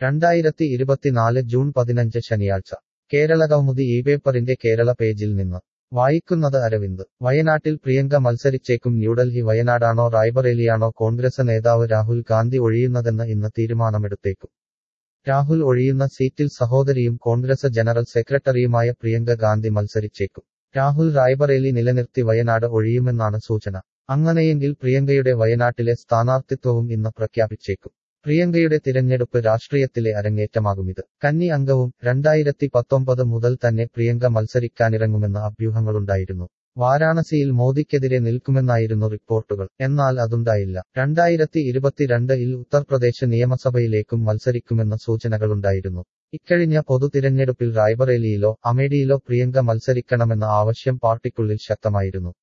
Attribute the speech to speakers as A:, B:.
A: രണ്ടായിരത്തി ഇരുപത്തിനാല് ജൂൺ പതിനഞ്ച് ശനിയാഴ്ച കേരളകൗമുദി ഈ പേപ്പറിന്റെ കേരള പേജിൽ നിന്ന് വായിക്കുന്നത് അരവിന്ദ് വയനാട്ടിൽ പ്രിയങ്ക മത്സരിച്ചേക്കും ന്യൂഡൽഹി വയനാടാണോ റായ്ബറേലിയാണോ കോൺഗ്രസ് നേതാവ് രാഹുൽ ഗാന്ധി ഒഴിയുന്നതെന്ന് ഇന്ന് തീരുമാനമെടുത്തേക്കും രാഹുൽ ഒഴിയുന്ന സീറ്റിൽ സഹോദരിയും കോൺഗ്രസ് ജനറൽ സെക്രട്ടറിയുമായ പ്രിയങ്ക ഗാന്ധി മത്സരിച്ചേക്കും രാഹുൽ റായ്ബറേലി നിലനിർത്തി വയനാട് ഒഴിയുമെന്നാണ് സൂചന അങ്ങനെയെങ്കിൽ പ്രിയങ്കയുടെ വയനാട്ടിലെ സ്ഥാനാർത്ഥിത്വവും ഇന്ന് പ്രഖ്യാപിച്ചേക്കും പ്രിയങ്കയുടെ തിരഞ്ഞെടുപ്പ് രാഷ്ട്രീയത്തിലെ അരങ്ങേറ്റമാകുമിത് കന്നി അംഗവും രണ്ടായിരത്തി പത്തൊമ്പത് മുതൽ തന്നെ പ്രിയങ്ക മത്സരിക്കാനിറങ്ങുമെന്ന അഭ്യൂഹങ്ങളുണ്ടായിരുന്നു വാരാണസിയിൽ മോദിക്കെതിരെ നിൽക്കുമെന്നായിരുന്നു റിപ്പോർട്ടുകൾ എന്നാൽ അതുണ്ടായില്ല രണ്ടായിരത്തി ഇരുപത്തിരണ്ടിൽ ഉത്തർപ്രദേശ് നിയമസഭയിലേക്കും മത്സരിക്കുമെന്ന സൂചനകളുണ്ടായിരുന്നു ഇക്കഴിഞ്ഞ പൊതു തിരഞ്ഞെടുപ്പിൽ റായ്ബറേലിയിലോ അമേഠിയിലോ പ്രിയങ്ക മത്സരിക്കണമെന്ന ആവശ്യം പാർട്ടിക്കുള്ളിൽ ശക്തമായിരുന്നു